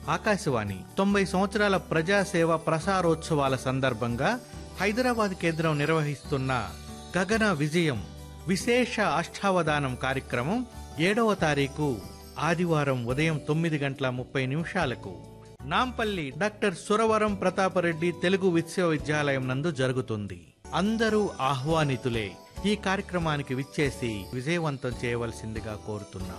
ఆకాశవాణి తొంభై సంవత్సరాల ప్రజాసేవ ప్రసారోత్సవాల సందర్భంగా హైదరాబాద్ కేంద్రం నిర్వహిస్తున్న గగన విజయం విశేష అష్టావధానం కార్యక్రమం ఏడవ తారీఖు ఆదివారం ఉదయం తొమ్మిది గంటల ముప్పై నిమిషాలకు నాంపల్లి డాక్టర్ సురవరం ప్రతాపరెడ్డి తెలుగు విశ్వవిద్యాలయం నందు జరుగుతుంది అందరూ ఆహ్వానితులే ఈ కార్యక్రమానికి విచ్చేసి విజయవంతం చేయవలసిందిగా కోరుతున్నాం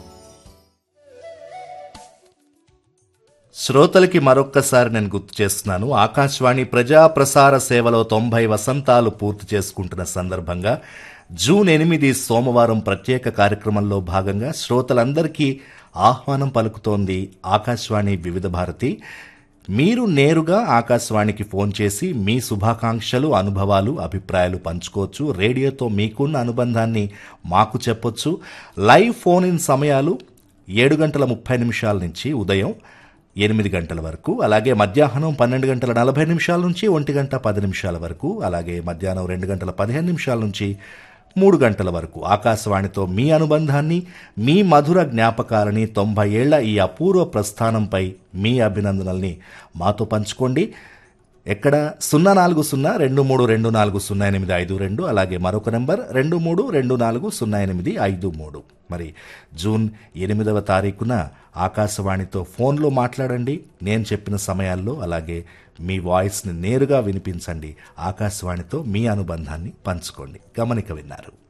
శ్రోతలకి మరొక్కసారి నేను గుర్తు చేస్తున్నాను ఆకాశవాణి ప్రజా ప్రసార సేవలో తొంభై వసంతాలు పూర్తి చేసుకుంటున్న సందర్భంగా జూన్ ఎనిమిది సోమవారం ప్రత్యేక కార్యక్రమంలో భాగంగా శ్రోతలందరికీ ఆహ్వానం పలుకుతోంది ఆకాశవాణి వివిధ భారతి మీరు నేరుగా ఆకాశవాణికి ఫోన్ చేసి మీ శుభాకాంక్షలు అనుభవాలు అభిప్రాయాలు పంచుకోవచ్చు రేడియోతో మీకున్న అనుబంధాన్ని మాకు చెప్పొచ్చు లైవ్ ఫోన్ ఇన్ సమయాలు ఏడు గంటల ముప్పై నిమిషాల నుంచి ఉదయం ఎనిమిది గంటల వరకు అలాగే మధ్యాహ్నం పన్నెండు గంటల నలభై నిమిషాల నుంచి ఒంటి గంట పది నిమిషాల వరకు అలాగే మధ్యాహ్నం రెండు గంటల పదిహేను నిమిషాల నుంచి మూడు గంటల వరకు ఆకాశవాణితో మీ అనుబంధాన్ని మీ మధుర జ్ఞాపకాలని తొంభై ఏళ్ల ఈ అపూర్వ ప్రస్థానంపై మీ అభినందనల్ని మాతో పంచుకోండి ఎక్కడ సున్నా నాలుగు సున్నా రెండు మూడు రెండు నాలుగు సున్నా ఎనిమిది ఐదు రెండు అలాగే మరొక నెంబర్ రెండు మూడు రెండు నాలుగు సున్నా ఎనిమిది ఐదు మూడు మరి జూన్ ఎనిమిదవ తారీఖున ఆకాశవాణితో ఫోన్లో మాట్లాడండి నేను చెప్పిన సమయాల్లో అలాగే మీ వాయిస్ని నేరుగా వినిపించండి ఆకాశవాణితో మీ అనుబంధాన్ని పంచుకోండి గమనిక విన్నారు